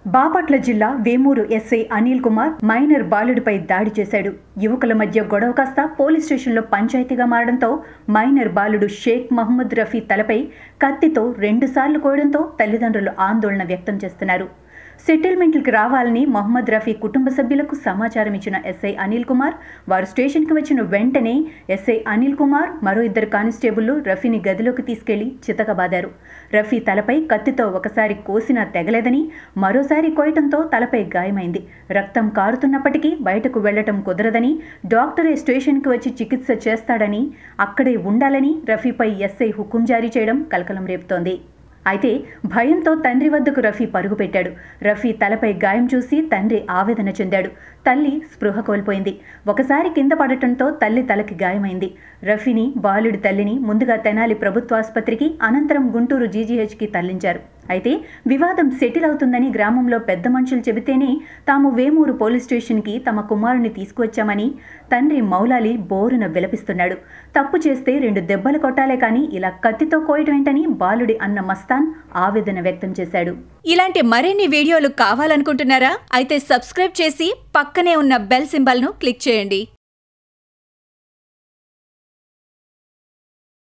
బాపట్ల జిల్లా Vemuru SI Anil Kumar minor బాలుడిపై దాడి చేశాడు యువకుల మధ్య గొడవ కాస్త పోలీస్ స్టేషన్లో పంచాయతీగా మారడంతో మైనర్ బాలుడు షేక్ మహమ్మద్ రఫీ తలపై కత్తితో రెండుసార్లు కోయడంతో తల్లిదండ్రులు ఆందోళన వ్యక్తం చేస్తున్నారు సెటిల్మెంట్లకు రావాలని మొహమ్మద్ రఫీ కుటుంబ సభ్యులకు సమాచారం ఇచ్చిన ఎస్ఐ అనిల్ కుమార్ వారు స్టేషన్కి వచ్చిన వెంటనే ఎస్ఐ అనిల్ కుమార్ మరో ఇద్దరు కానిస్టేబుళ్లు రఫీని గదిలోకి తీసుకెళ్లి చితకబాదారు రఫీ తలపై కత్తితో ఒకసారి కోసినా తెగలేదని మరోసారి కోయటంతో తలపై గాయమైంది రక్తం కారుతున్నప్పటికీ బయటకు వెళ్లటం కుదరదని డాక్టరే స్టేషన్కి వచ్చి చికిత్స చేస్తాడని అక్కడే ఉండాలని రఫీపై ఎస్ఐ హుకుం జారీ చేయడం కలకలం రేపుతోంది అయితే భయంతో తండ్రి వద్దకు రఫీ పరుగు పెట్టాడు రఫీ తలపై గాయం చూసి తండ్రి ఆవేదన చెందాడు తల్లి స్పృహ కోల్పోయింది ఒకసారి కింద పడటంతో తల్లి తలకి గాయమైంది రఫీని బాలుడి తల్లిని ముందుగా తెనాలి ప్రభుత్వాసుపత్రికి అనంతరం గుంటూరు జీజీహెచ్కి తరలించారు అయితే వివాదం సెటిల్ అవుతుందని గ్రామంలో పెద్ద మనుషులు చెబితేనే తాము వేమూరు పోలీస్ స్టేషన్కి తమ కుమారుని తీసుకువచ్చామని తండ్రి మౌలాలి బోరున విలపిస్తున్నాడు తప్పు చేస్తే రెండు దెబ్బలు కొట్టాలే కానీ ఇలా కత్తితో కోయటం ఏంటని బాలుడి అన్న మస్తాన్ ఆవేదన వ్యక్తం చేశాడు ఇలాంటి మరిన్ని వీడియోలు కావాలనుకుంటున్నారా అయితే సబ్స్క్రైబ్ చేసి పక్కనే ఉన్న బెల్ సింబల్ను క్లిక్ చేయండి